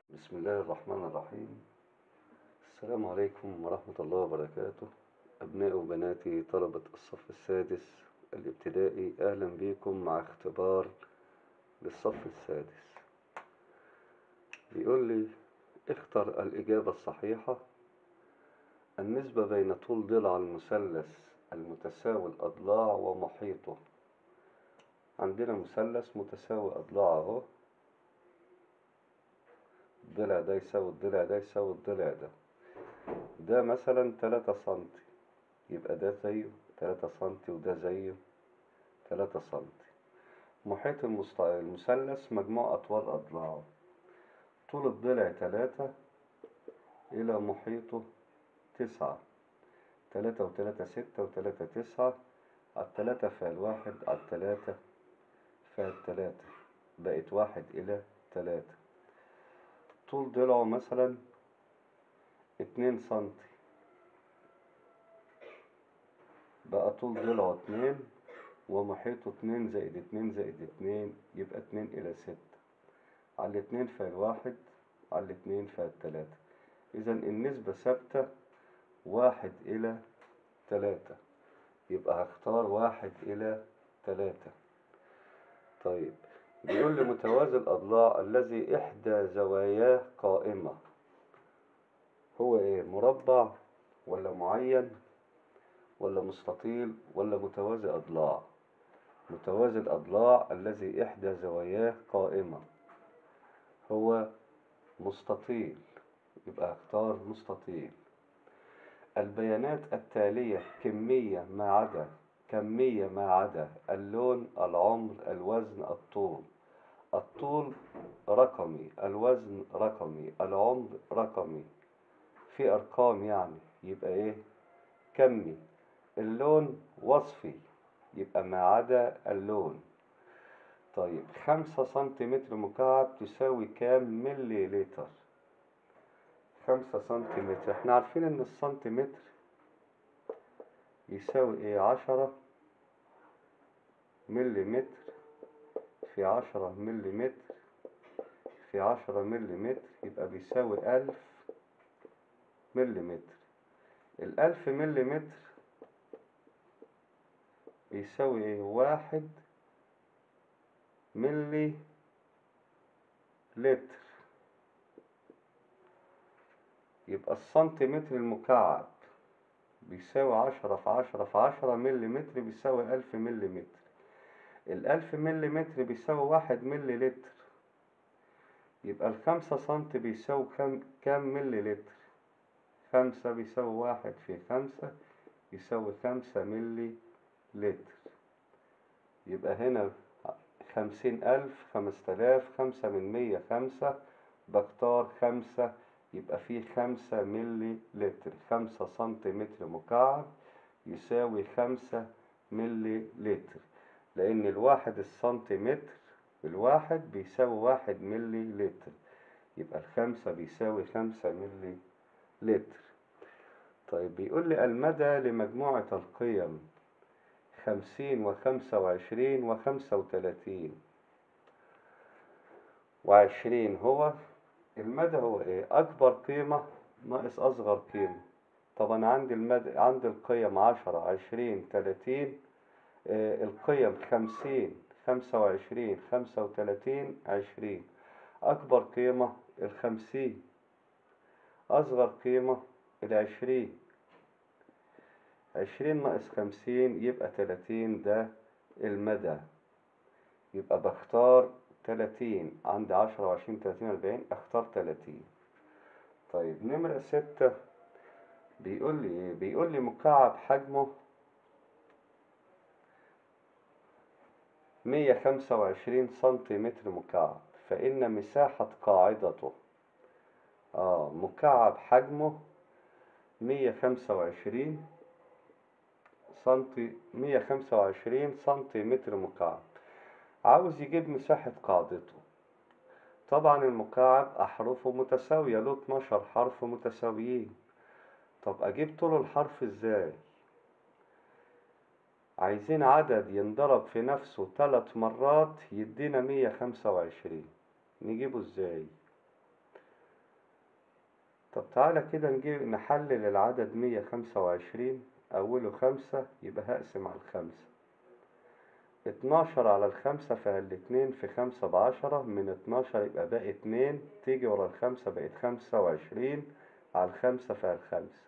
بسم الله الرحمن الرحيم السلام عليكم ورحمة الله وبركاته أبناء وبناتي طلبة الصف السادس الابتدائي أهلا بكم مع اختبار للصف السادس بيقول لي اختر الإجابة الصحيحة النسبة بين طول ضلع المثلث المتساوي الأضلاع ومحيطه عندنا مثلث متساوي أضلاع أهو الضلع ده يساوي الضلع ده يساوي الضلع ده ده مثلا تلاتة سنتي يبقى ده زيه تلاتة سنتي وده زيه تلاتة سنتي محيط المست- المثلث مجموع أطوال أضلاعه طول الضلع تلاتة إلى محيطه تسعة تلاتة وتلاتة ستة وتلاتة تسعة على التلاتة فال واحد على التلاتة فال تلاتة بقت واحد إلى تلاتة طول ضلعه مثلا اتنين سنتي بقى طول ضلعه اتنين ومحيطه اتنين زائد اتنين زائد اتنين يبقى اتنين إلى ستة على الاتنين فال واحد على الاتنين فال تلاتة إذا النسبة ثابتة واحد إلى تلاتة يبقى هختار واحد إلى تلاتة طيب بيقول لي متوازي الأضلاع الذي إحدى زواياه قائمة هو إيه مربع ولا معين ولا مستطيل ولا متوازي أضلاع متوازي الأضلاع الذي إحدى زواياه قائمة هو مستطيل يبقى اختار مستطيل البيانات التالية كمية ما عدا كمية ما عدا اللون العمر الوزن الطول الطول رقمي الوزن رقمي العمر رقمي في أرقام يعني يبقى إيه كمي اللون وصفي يبقى ما عدا اللون طيب خمسة سنتيمتر مكعب تساوي كام ملي لتر خمسة سنتيمتر احنا عارفين ان السنتيمتر يساوي ايه عشرة ملي متر في عشرة ملي متر في عشرة ملي متر يبقى بيساوي ألف ملي متر الألف ملي متر بيساوي ايه واحد ملي لتر يبقى السنتيمتر المكعب بيساوي عشرة في عشرة في عشرة ملي متر بيساوي ألف ملي متر الألف ملي متر بيساوي واحد ملي لتر يبقى الخمسة سنتي بيساوي كام كام ملي لتر خمسة بيساوي واحد في خمسة يساوي خمسة ملي لتر يبقى هنا خمسين ألف خمسة آلاف خمسة من مية خمسة بختار خمسة يبقى فيه خمسة ملي لتر خمسة سنتيمتر مكعب يساوي خمسة ملي لتر لأن الواحد السنتيمتر الواحد بيساوي واحد ملي لتر يبقى الخمسة بيساوي خمسة ملي لتر طيب بيقول لي المدى لمجموعة القيم خمسين وخمسة وعشرين وخمسة وتلاتين وعشرين هو المدى هو ايه اكبر قيمة ناقص اصغر قيمة طب انا عندي المدى عندي القيم عشرة عشرين تلاتين آه القيم خمسين خمسة وعشرين خمسة وتلاتين عشرين اكبر قيمة الخمسين اصغر قيمة العشرين عشرين ناقص خمسين يبقى تلاتين ده المدى يبقى بختار تلاتين عندي عشرة وعشرين تلاتين أربعين أختار تلاتين طيب نمرة ستة بيقول لي إيه؟ بيقول لي مكعب حجمه مية خمسة وعشرين سنتيمتر مكعب فإن مساحة قاعدته آه مكعب حجمه مية خمسة وعشرين سنتي مية خمسة وعشرين سنتيمتر مكعب عاوز يجيب مساحة قاعدته طبعا المكعب أحرفه متساوية له 12 حرف متساويين طب أجيب طول الحرف إزاي عايزين عدد ينضرب في نفسه ثلاث مرات يدينا مية خمسة وعشرين نجيبه إزاي طب تعالى كده نجي نحلل العدد مية خمسة وعشرين أوله خمسة يبقى هقسم على الخمسة اتناشر على الخمسة فالاتنين في خمسة بعشرة من اتناشر يبقى باقي اتنين تيجي ورا الخمسة بقت خمسة وعشرين على الخمسة فالخمسة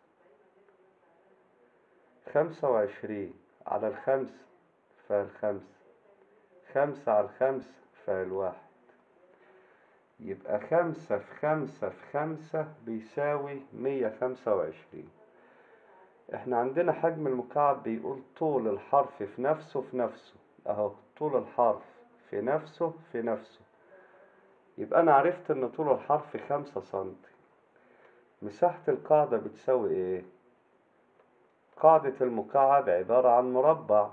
خمسة وعشرين على الخمسة فالخمسة خمسة على الخمسة فالواحد يبقى خمسة في خمسة في خمسة بيساوي مية خمسة وعشرين احنا عندنا حجم المكعب بيقول طول الحرف في نفسه في نفسه اهو طول الحرف في نفسه في نفسه يبقى انا عرفت ان طول الحرف خمسة سنتي مساحة القاعدة بتساوي ايه قاعدة المكعب عبارة عن مربع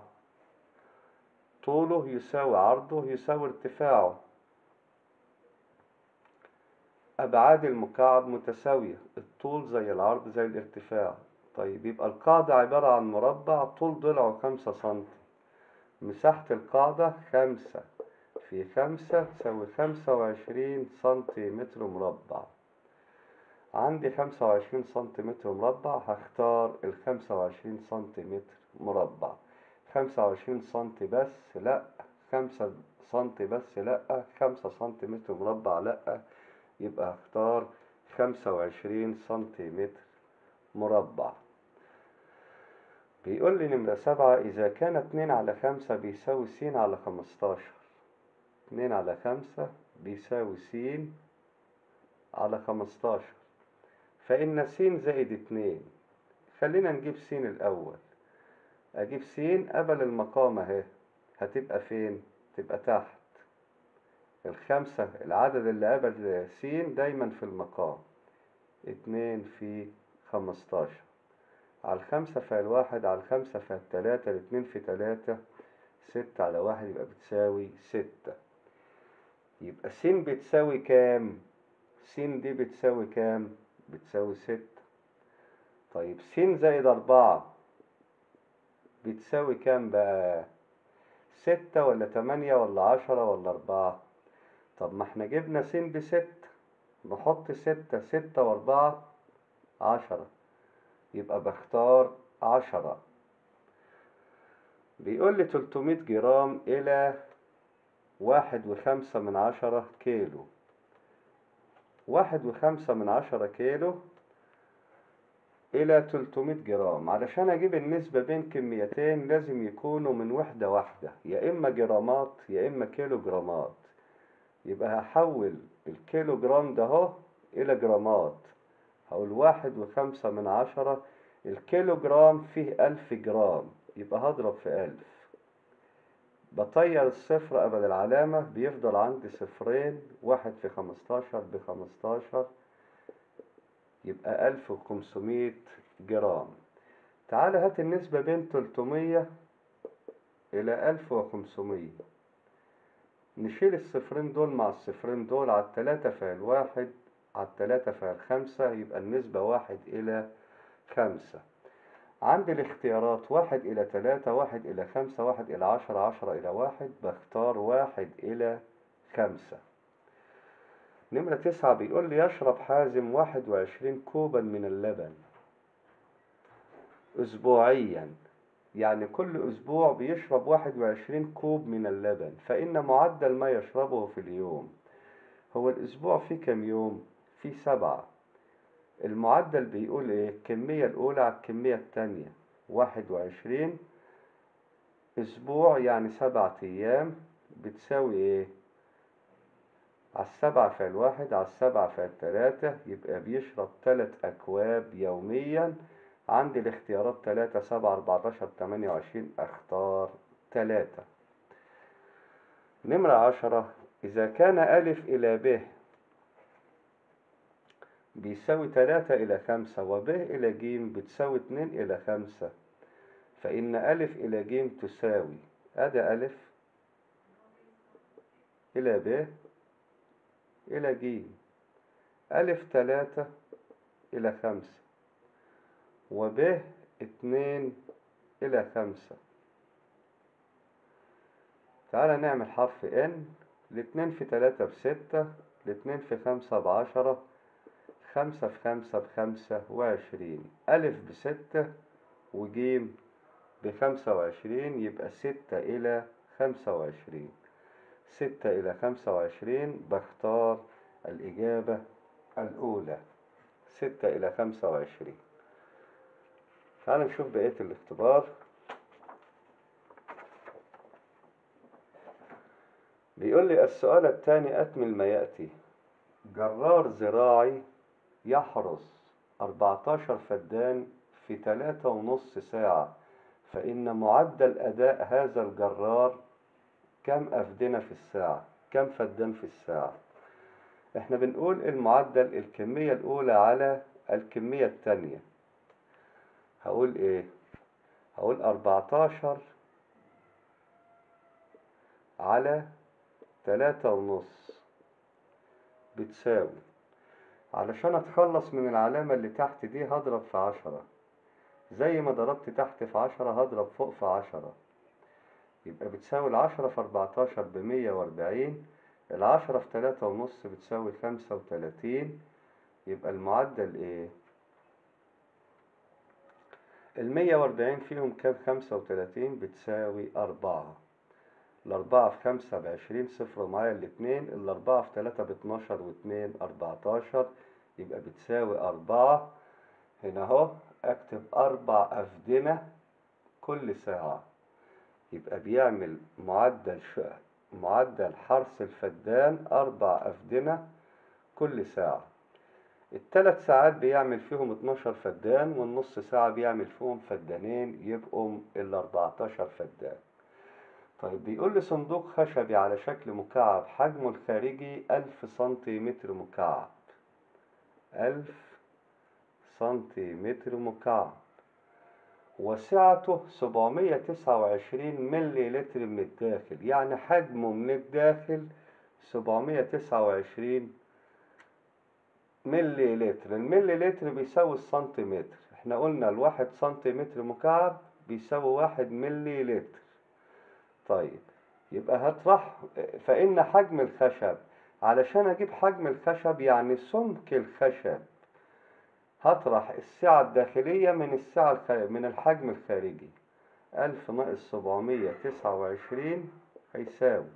طوله يساوي عرضه يساوي ارتفاعه أبعاد المكعب متساوية الطول زي العرض زي الارتفاع طيب يبقى القاعدة عبارة عن مربع طول ضلعه خمسة سنتي مساحة القاعدة خمسة في خمسة تساوي خمسة وعشرين سنتيمتر مربع عندي خمسة وعشرين سنتيمتر مربع هختار الخمسة وعشرين سنتيمتر مربع خمسة وعشرين سنتي بس لأ خمسة سنتي بس لأ خمسة سنتيمتر مربع لأ يبقى هختار خمسة وعشرين سنتيمتر مربع بيقول لي نمرة سبعة إذا كان اتنين على خمسة بيساوي س على خمستاشر اتنين على خمسة بيساوي س على خمستاشر فإن س زائد اتنين خلينا نجيب س الأول أجيب س قبل المقام أهي هتبقى فين؟ تبقى تحت الخمسة العدد اللي قبل س دايما في المقام اتنين في خمستاشر على الخمسة فالواحد على الخمسة فالتلاتة الاتنين في تلاتة ستة على واحد يبقى بتساوي ستة يبقى س بتساوي كام؟ س دي بتساوي كام؟ بتساوي ستة طيب س زائد أربعة بتساوي كام بقى؟ ستة ولا تمانية ولا عشرة ولا أربعة؟ طب ما احنا جبنا س بستة نحط ستة ستة وأربعة عشرة يبقى بختار عشرة بيقول لي تلتمية جرام إلى واحد وخمسة من عشرة كيلو واحد وخمسة من عشرة كيلو إلى تلتمية جرام علشان أجيب النسبة بين كميتين لازم يكونوا من وحدة واحدة يا إما جرامات يا إما كيلو جرامات يبقى هحول الكيلو جرام ده اهو إلى جرامات هقول واحد وخمسة من عشرة الكيلو جرام فيه ألف جرام يبقى هضرب في ألف بطير الصفر قبل العلامة بيفضل عندي صفرين واحد في خمستاشر بخمستاشر يبقى ألف وخمسمية جرام تعال هات النسبة بين تلتمية إلى ألف وخمسمية نشيل الصفرين دول مع الصفرين دول على التلاتة فعل واحد على التلاتة فعل خمسة يبقى النسبة واحد إلى خمسة عندي الاختيارات واحد إلى تلاتة واحد إلى خمسة واحد إلى عشرة عشرة إلى واحد بختار واحد إلى خمسة نمرة تسعة بيقول لي يشرب حازم واحد وعشرين كوبا من اللبن أسبوعيا يعني كل أسبوع بيشرب واحد وعشرين كوب من اللبن فإن معدل ما يشربه في اليوم هو الأسبوع فيه كم يوم؟ فيه سبعة المعدل بيقول إيه؟ الكمية الأولى على الكمية التانية واحد وعشرين أسبوع يعني سبعة أيام بتساوي إيه؟ على السبعة في الواحد على السبعة في التلاتة يبقى بيشرب تلات أكواب يوميا عندي الاختيارات تلاتة سبعة أربعتاشر تمانية وعشرين أختار تلاتة نمرة عشرة إذا كان ألف إلى ب بيساوي تلاتة إلى خمسة وب إلى ج بتساوي اتنين إلى خمسة فإن ألف إلى ج تساوي أدي ألف إلى ب إلى ج ألف تلاتة إلى خمسة وب اتنين إلى خمسة تعالى نعمل حرف N الاتنين في تلاتة بستة الاتنين في خمسة بعشرة خمسة في خمسة بخمسة وعشرين ألف بستة وجيم بخمسة وعشرين يبقى ستة إلى خمسة وعشرين ستة إلى خمسة وعشرين بختار الإجابة الأولى ستة إلى خمسة وعشرين تعال نشوف بقية الاختبار بيقول لي السؤال الثاني أكمل ما يأتي جرار زراعي يحرس 14 فدان في ثلاثة ونص ساعة فإن معدل أداء هذا الجرار كم أفدنة في الساعة كم فدان في الساعة احنا بنقول المعدل الكمية الأولى على الكمية الثانية هقول ايه هقول 14 على تلاتة ونص بتساوي علشان اتخلص من العلامة اللي تحت دي هضرب في عشرة زي ما ضربت تحت في عشرة هضرب فوق في عشرة يبقى بتساوي العشرة في أربعتاشر بمية وأربعين العشرة في تلاتة ونص بتساوي خمسة وتلاتين يبقى المعدل ايه المية وأربعين فيهم كام خمسة وتلاتين بتساوي أربعة الأربعة في خمسة بعشرين صفر معايا الاتنين الأربعة في تلاتة باتناشر واتنين أربعتاشر يبقى بتساوي أربعة هنا أهو أكتب أربع أفدنة كل ساعة يبقى بيعمل معدل ش... معدل حرث الفدان أربع أفدنة كل ساعة التلات ساعات بيعمل فيهم 12 فدان والنص ساعة بيعمل فيهم فدانين يبقوا الأربعتاشر فدان طيب بيقول لي صندوق خشبي على شكل مكعب حجمه الخارجي ألف سنتيمتر مكعب ألف سنتيمتر مكعب وسعته سبعمية تسعة وعشرين ملي لتر من الداخل يعني حجمه من الداخل سبعمية تسعة وعشرين ملي لتر الملي لتر بيساوي السنتيمتر احنا قلنا الواحد سنتيمتر مكعب بيساوي واحد ملي لتر طيب يبقى هطرح فإن حجم الخشب علشان أجيب حجم الخشب يعني سمك الخشب هطرح السعة الداخلية من السعة الخ... من الحجم الخارجي ألف ناقص سبعمية تسعة وعشرين هيساوي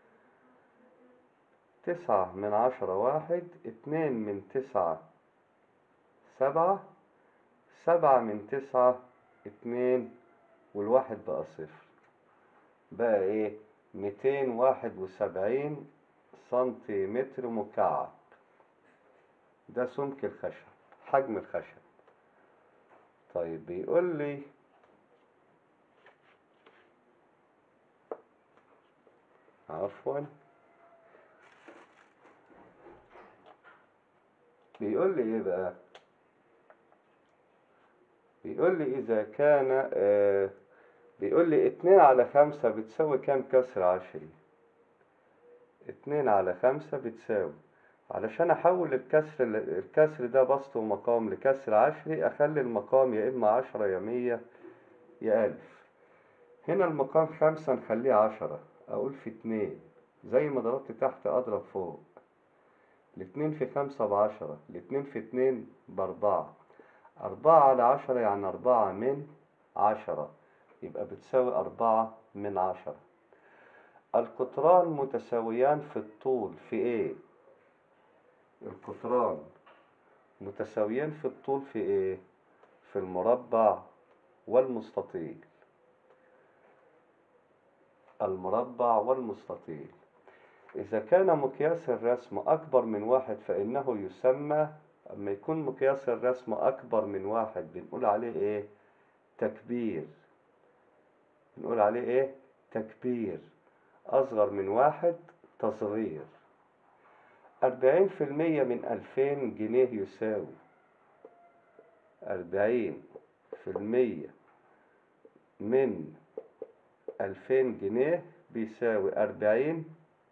تسعة من عشرة واحد اتنين من تسعة سبعة سبعة من تسعة اتنين والواحد بقى صفر بقى ايه ميتين واحد وسبعين سنتيمتر مكعب ده سمك الخشب حجم الخشب طيب بيقول لي عفوا بيقول لي ايه بقى بيقول لي اذا كان آه بيقول لي اتنين على خمسة بتساوي كام كسر عشري اتنين على خمسة بتساوي علشان احول الكسر الكسر ده بسط ومقام لكسر عشري اخلي المقام يا اما عشرة يا مية يا الف هنا المقام خمسة نخليه عشرة اقول في اتنين زي ما ضربت تحت اضرب فوق الاتنين في خمسة بعشرة الاتنين في اتنين باربعة أربعة على عشرة يعني أربعة من عشرة يبقى بتساوي أربعة من عشرة القطران متساويان في الطول في ايه القطران متساويان في الطول في ايه في المربع والمستطيل المربع والمستطيل إذا كان مقياس الرسم أكبر من واحد فإنه يسمى أما يكون مقياس الرسم أكبر من واحد بنقول عليه إيه تكبير بنقول عليه إيه تكبير أصغر من واحد تصغير أربعين في المية من ألفين جنيه يساوي أربعين في المية من ألفين جنيه بيساوي أربعين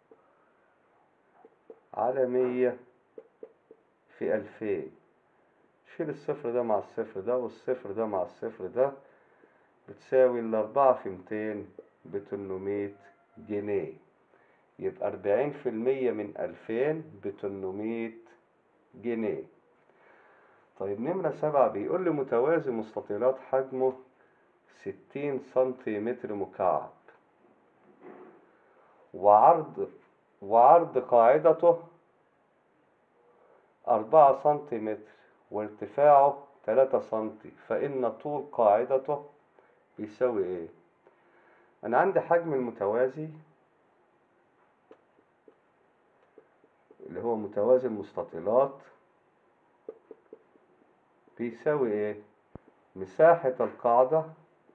على مية في ألفين شيل الصفر ده مع الصفر ده والصفر ده مع الصفر ده بتساوي الأربعة في ميتين بتمنمية جنيه يبقى أربعين في المية من ألفين بتمنمية جنيه طيب نمرة سبعة بيقول لي متوازي مستطيلات حجمه ستين سنتيمتر مكعب وعرض وعرض قاعدته أربعة سنتيمتر وارتفاعه تلاتة سنتي فإن طول قاعدته يساوي إيه؟ أنا عندي حجم المتوازي اللي هو متوازي المستطيلات بيساوي إيه؟ مساحة القاعدة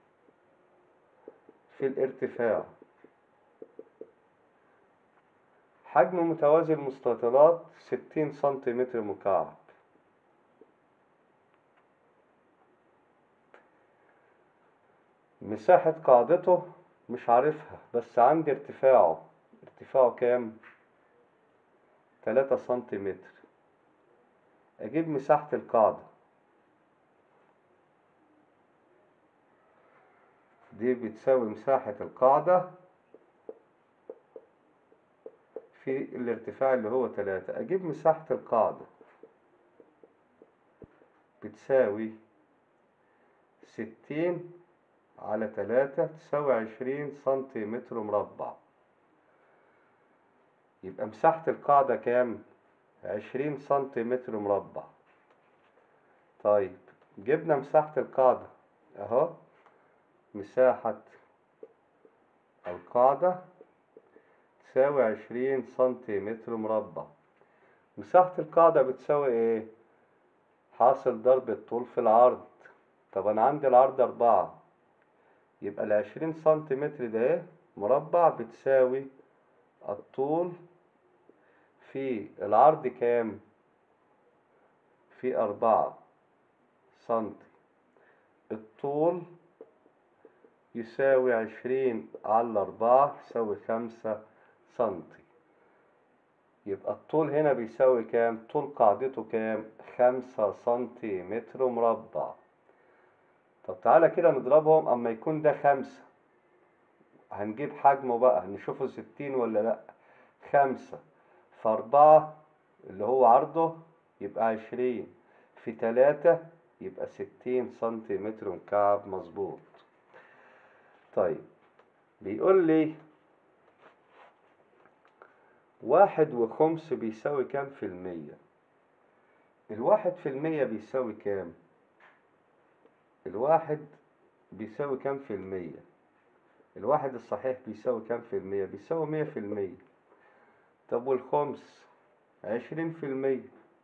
في الارتفاع حجم متوازي المستطيلات ستين سنتيمتر مكعب مساحة قاعدته مش عارفها بس عندي ارتفاعه ارتفاعه كام؟ تلاتة سنتيمتر أجيب مساحة القاعدة دي بتساوي مساحة القاعدة في الارتفاع اللي هو تلاتة أجيب مساحة القاعدة بتساوي ستين على تلاتة تساوي عشرين سنتيمتر مربع يبقى مساحة القاعدة كام؟ عشرين سنتيمتر مربع طيب جبنا مساحة القاعدة اهو مساحة القاعدة تساوي عشرين سنتيمتر مربع مساحة القاعدة بتساوي ايه؟ حاصل ضرب الطول في العرض طب انا عندي العرض اربعة يبقى العشرين سنتيمتر ده ايه؟ مربع بتساوي الطول في العرض كام؟ في أربعة سنتي الطول يساوي عشرين على أربعة يساوي خمسة سنتي يبقى الطول هنا بيساوي كام؟ طول قاعدته كام؟ خمسة سنتيمتر مربع طب تعالى كده نضربهم أما يكون ده خمسة هنجيب حجمه بقى نشوفه ستين ولا لأ خمسة في أربعة اللي هو عرضه يبقى عشرين في تلاتة يبقى ستين سنتيمتر مكعب مظبوط طيب بيقول لي واحد وخمس بيساوي كام في المية الواحد في المية بيساوي كام الواحد بيساوي كام في المية الواحد الصحيح بيساوي كام في المية بيساوي مية في المية طب والخمس عشرين في المية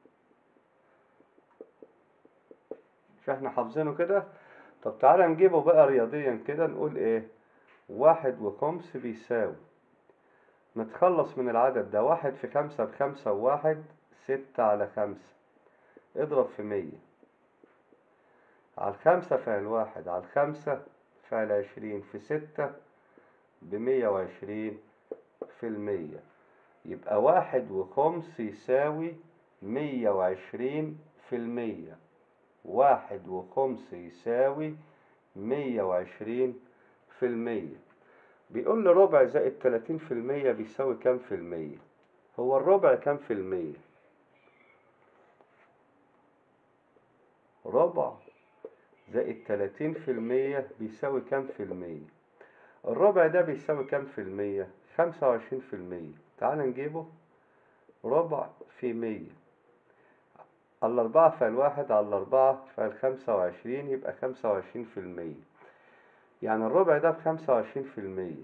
مش احنا حافظينه كده طب تعالى نجيبه بقى رياضيا كده نقول ايه واحد وخمس بيساوي نتخلص من العدد ده واحد في خمسة بخمسة وواحد ستة على خمسة اضرب في مية على الخمسة فعل واحد على الخمسة فعل عشرين في ستة بمية وعشرين في المية يبقى واحد وخمس يساوي مية وعشرين في المية واحد وخمس يساوي مية وعشرين في المية بيقول لي ربع زائد تلاتين في المية بيساوي كام في المية هو الربع كام في المية ربع زائد تلاتين في المية بيساوي كام في المية الربع ده بيساوي كام في المية خمسة وعشرين في المية تعال نجيبه ربع في مية على الأربعة فعل واحد على الأربعة فعل خمسة وعشرين يبقى خمسة وعشرين في المية يعني الربع ده بخمسة وعشرين في المية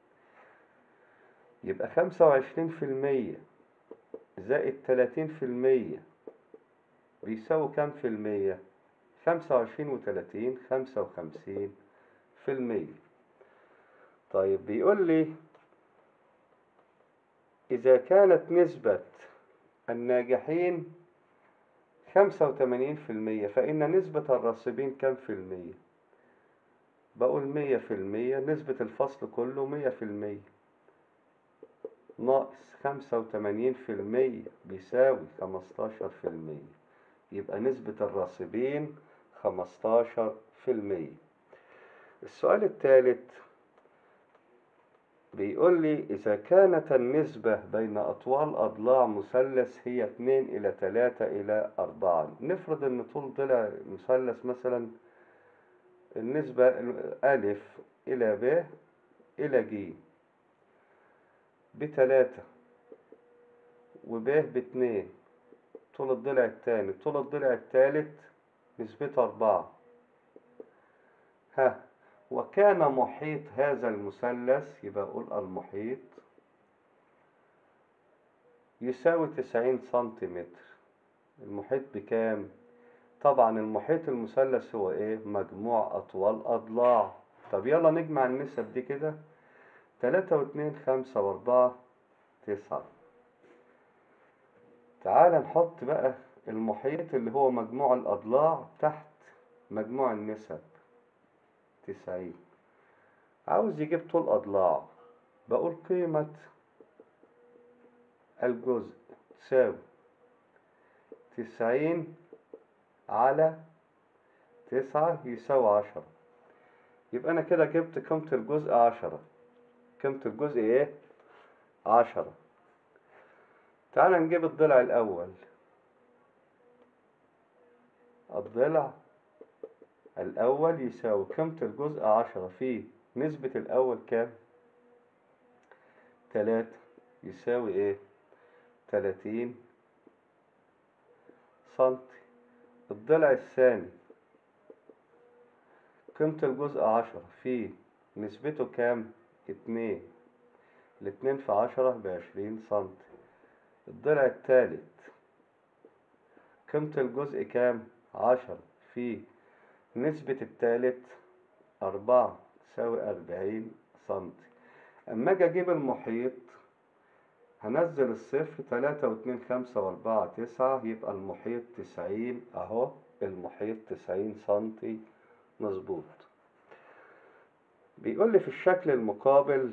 يبقى خمسة وعشرين في المية زائد تلاتين في المية بيساوي كام في المية خمسة وعشرين وتلاتين خمسة وخمسين في المية طيب بيقول لي إذا كانت نسبة الناجحين خمسة وتمانين في المية فإن نسبة الراسبين كم في المية بقول مية في المية نسبة الفصل كله مية في المية ناقص خمسة وتمانين في المية بيساوي خمستاشر في المية يبقى نسبة الراسبين خمستاشر في المية السؤال الثالث بيقول لي إذا كانت النسبة بين أطوال أضلاع مثلث هي 2 إلى 3 إلى 4 نفرض إن طول ضلع مثلث مثلا النسبة ألف إلى ب إلى ج بتلاتة وب باتنين طول الضلع التاني طول الضلع التالت نسبته أربعة ها وكان محيط هذا المثلث يبقى أقول المحيط يساوي تسعين سنتيمتر المحيط بكام؟ طبعا المحيط المثلث هو ايه؟ مجموع أطوال أضلاع طب يلا نجمع النسب دي كده تلاتة واتنين خمسة وأربعة تسعة تعال نحط بقى المحيط اللي هو مجموع الأضلاع تحت مجموع النسب تسعين عاوز يجيب طول أضلاع بقول قيمة الجزء تساوي تسعين على تسعة يساوي عشرة يبقى أنا كده جبت قيمة الجزء عشرة قيمة الجزء إيه؟ عشرة تعال نجيب الضلع الأول الضلع الأول يساوي قيمة الجزء عشرة في نسبة الأول كام؟ تلاتة يساوي إيه؟ تلاتين سنتي الضلع الثاني قيمة الجزء عشرة في نسبته كام؟ اتنين الاتنين في عشرة بعشرين سنتي الضلع التالت قيمة الجزء كام؟ عشرة في نسبة التالت أربعة تساوي أربعين سنتي أما أجي أجيب المحيط هنزل الصفر تلاتة واتنين خمسة وأربعة تسعة يبقى المحيط تسعين أهو المحيط تسعين سنتي مظبوط بيقول لي في الشكل المقابل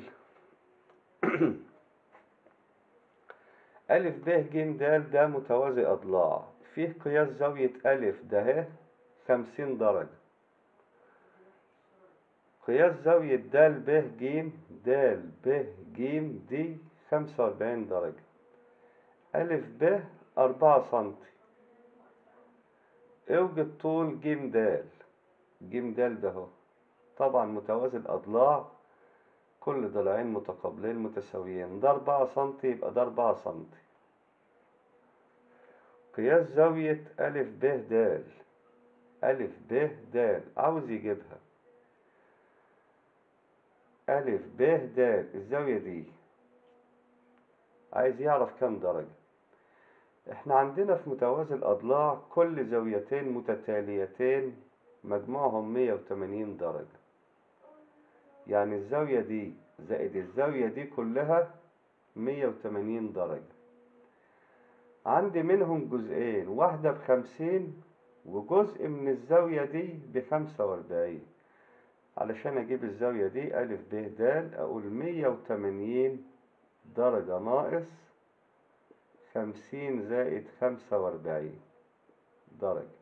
ألف ب ج د ده متوازي أضلاع فيه قياس زاوية ألف ده اهي خمسين درجة قياس زاوية د ب ج د ب ج دي خمسة وأربعين درجة ألف ب أربعة سنتي اوجد طول ج د ج د ده اهو طبعا متوازي الأضلاع كل ضلعين متقابلين متساويين ده أربعة سنتي يبقى ده أربعة سنتي قياس زاوية ألف ب د ألف ب د عاوز يجيبها ألف ب د الزاوية دي عايز يعرف كام درجة احنا عندنا في متوازي الأضلاع كل زاويتين متتاليتين مجموعهم مية وتمانين درجة يعني الزاوية دي زائد الزاوية دي كلها مية وتمانين درجة عندي منهم جزئين واحدة بخمسين وجزء من الزاوية دي بخمسة وأربعين علشان أجيب الزاوية دي ألف ب د أقول مية وتمانين درجة ناقص خمسين زائد خمسة وأربعين درجة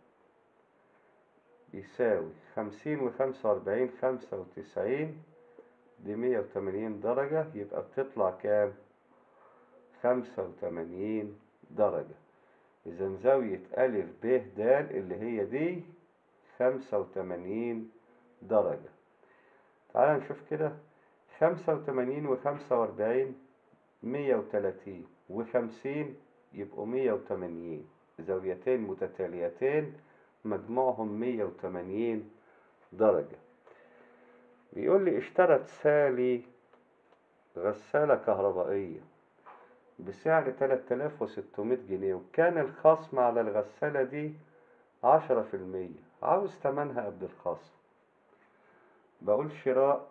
يساوي خمسين وخمسة وأربعين خمسة وتسعين دي مية وتمانين درجة يبقى بتطلع كام؟ خمسة وتمانين درجة إذا زاوية ألف ب د اللي هي دي خمسة وتمانين درجة تعال نشوف كده خمسة وتمانين وخمسة وأربعين مية وتلاتين وخمسين يبقوا مية وتمانين زاويتين متتاليتين مجموعهم مية وتمانين درجة بيقول لي اشترت سالي غسالة كهربائية بسعر 3600 جنيه وكان الخصم على الغسالة دي عشرة في المية عاوز تمنها قبل الخصم بقول شراء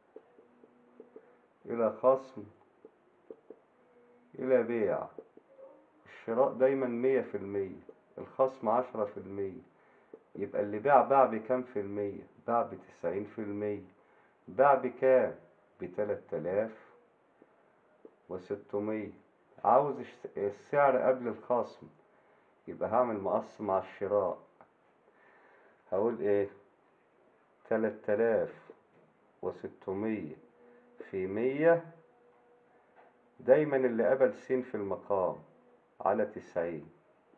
إلى خصم إلى بيع الشراء دايما مية في المية الخصم عشرة في المية يبقى اللي باع باع بكام في المية باع بتسعين في المية باع بكام بتلات آلاف وستمية عاوز السعر قبل الخصم يبقى هعمل مقص مع الشراء هقول ايه تلات آلاف وستمية في مية دايما اللي قبل س في المقام على تسعين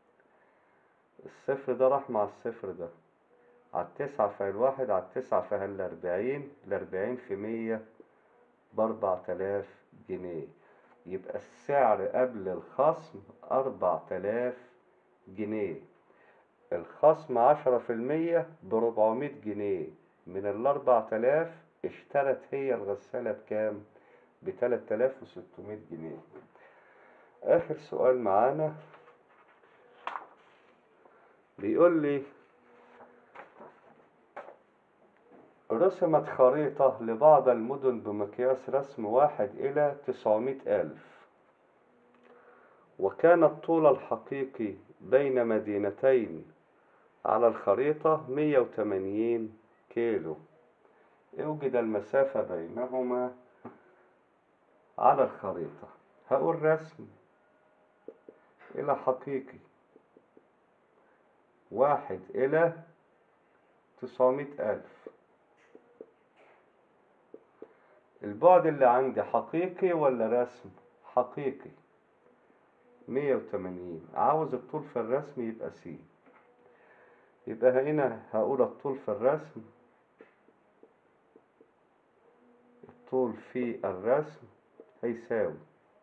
الصفر ده راح مع الصفر ده على التسعة فهي الواحد على التسعة فهي الأربعين الأربعين في مية بأربع تلاف جنيه يبقى السعر قبل الخصم أربع تلاف جنيه الخصم عشرة في المية بربعمية جنيه من الأربع تلاف اشترت هي الغسالة بكام؟ بتلات تلاف وستمية جنيه آخر سؤال معانا بيقول لي رسمت خريطة لبعض المدن بمقياس رسم واحد إلى تسعمائة ألف وكان الطول الحقيقي بين مدينتين على الخريطة 180 كيلو اوجد المسافة بينهما على الخريطة هقول رسم إلى حقيقي واحد إلى تسعمائة ألف البعد اللي عندي حقيقي ولا رسم حقيقي مية وتمانين عاوز الطول في الرسم يبقى سي يبقى هنا هقول الطول في الرسم الطول في الرسم هيساوي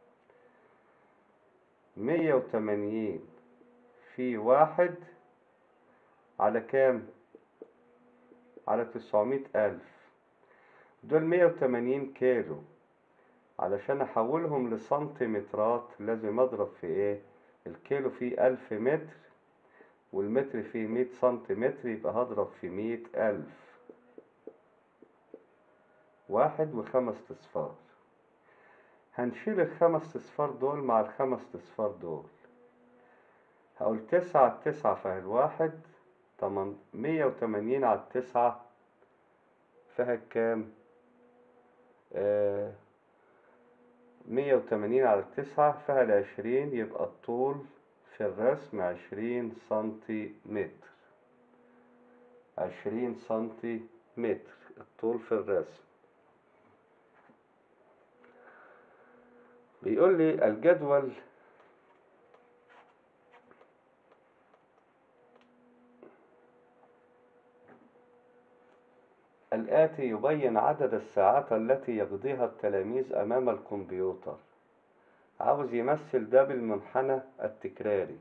مية وتمانين في واحد على كام على تسعمائة ألف دول مية وتمانين كيلو علشان أحولهم لسنتيمترات لازم أضرب في إيه الكيلو فيه ألف متر والمتر فيه مية سنتيمتر يبقى هضرب في مية ألف واحد وخمس أصفار هنشيل الخمس أصفار دول مع الخمس أصفار دول هقول تسعة على التسعة فهي الواحد تمن مية وتمانين على التسعة فيها كام؟ مية وتمانين على التسعة فيها العشرين يبقى الطول في الرسم عشرين سنتي متر عشرين سنتي متر الطول في الرسم بيقول لي الجدول الآتي يبين عدد الساعات التي يقضيها التلاميذ أمام الكمبيوتر عاوز يمثل ده بالمنحنى التكراري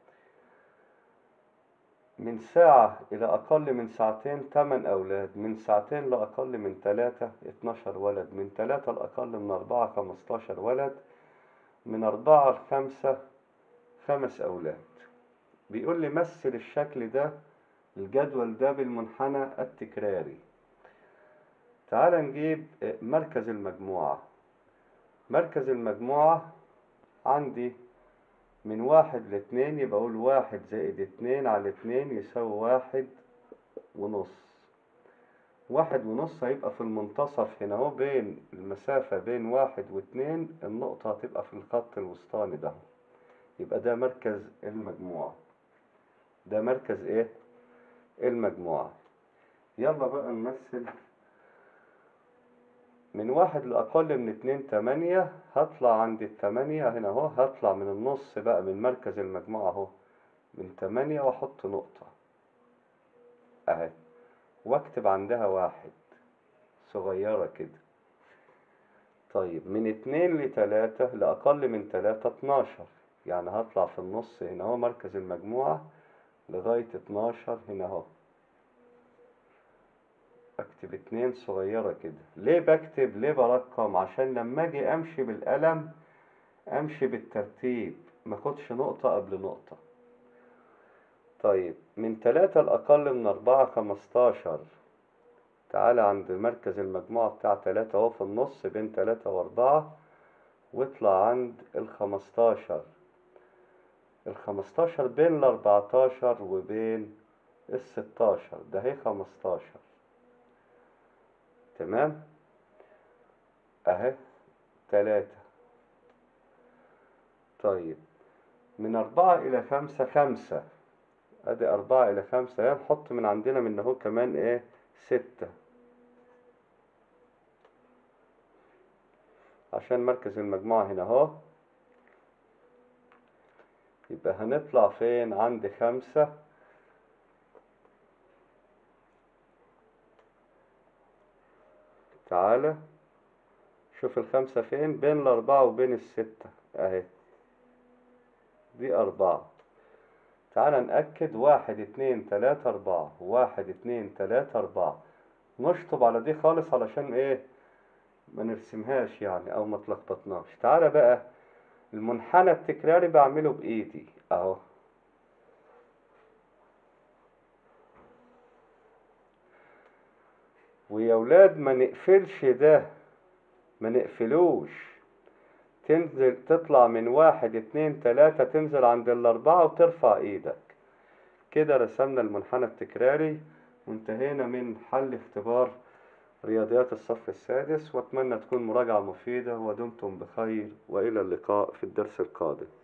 من ساعة إلى أقل من ساعتين تمن أولاد من ساعتين لأقل من تلاتة اتناشر ولد من تلاتة لأقل من أربعة خمستاشر ولد من أربعة لخمسة خمس أولاد بيقول لي مثل الشكل ده الجدول ده بالمنحنى التكراري تعال نجيب مركز المجموعة مركز المجموعة عندي من واحد لاتنين يبقى أقول واحد زائد اتنين على اتنين يساوي واحد ونص واحد ونص هيبقى في المنتصف هنا اهو بين المسافة بين واحد واتنين النقطة هتبقى في الخط الوسطاني ده يبقى ده مركز المجموعة ده مركز ايه المجموعة يلا بقى نمثل من واحد لأقل من اتنين تمانية هطلع عند التمانية هنا اهو هطلع من النص بقى من مركز المجموعة اهو من تمانية واحط نقطة اهي واكتب عندها واحد صغيرة كده طيب من اتنين لتلاتة لأقل من تلاتة اتناشر يعني هطلع في النص هنا اهو مركز المجموعة لغاية اتناشر هنا اهو اكتب اتنين صغيرة كده ليه بكتب ليه برقم عشان لما اجي امشي بالقلم امشي بالترتيب ماخدش نقطة قبل نقطة طيب من تلاتة لأقل من أربعة خمستاشر تعالى عند مركز المجموعة بتاع تلاتة اهو في النص بين تلاتة وأربعة واطلع عند الخمستاشر الخمستاشر بين الأربعتاشر وبين الستاشر ده هي خمستاشر تمام اهي تلاتة طيب من أربعة إلى خمسة خمسة أدي أربعة إلى خمسة يعني نحط من عندنا من أهو كمان إيه ستة عشان مركز المجموعة هنا اهو يبقى هنطلع فين عند خمسة تعالى شوف الخمسة فين بين الأربعة وبين الستة أهي دي أربعة تعالى نأكد واحد اتنين تلاتة أربعة واحد اتنين تلاتة أربعة نشطب على دي خالص علشان إيه ما نرسمهاش يعني أو ما تلخبطناش تعالى بقى المنحنى التكراري بعمله بإيدي أهو ويا ولاد ما نقفلش ده ما نقفلوش تنزل تطلع من واحد اتنين تلاتة تنزل عند الأربعة وترفع إيدك كده رسمنا المنحنى التكراري وانتهينا من حل اختبار رياضيات الصف السادس واتمنى تكون مراجعة مفيدة ودمتم بخير وإلى اللقاء في الدرس القادم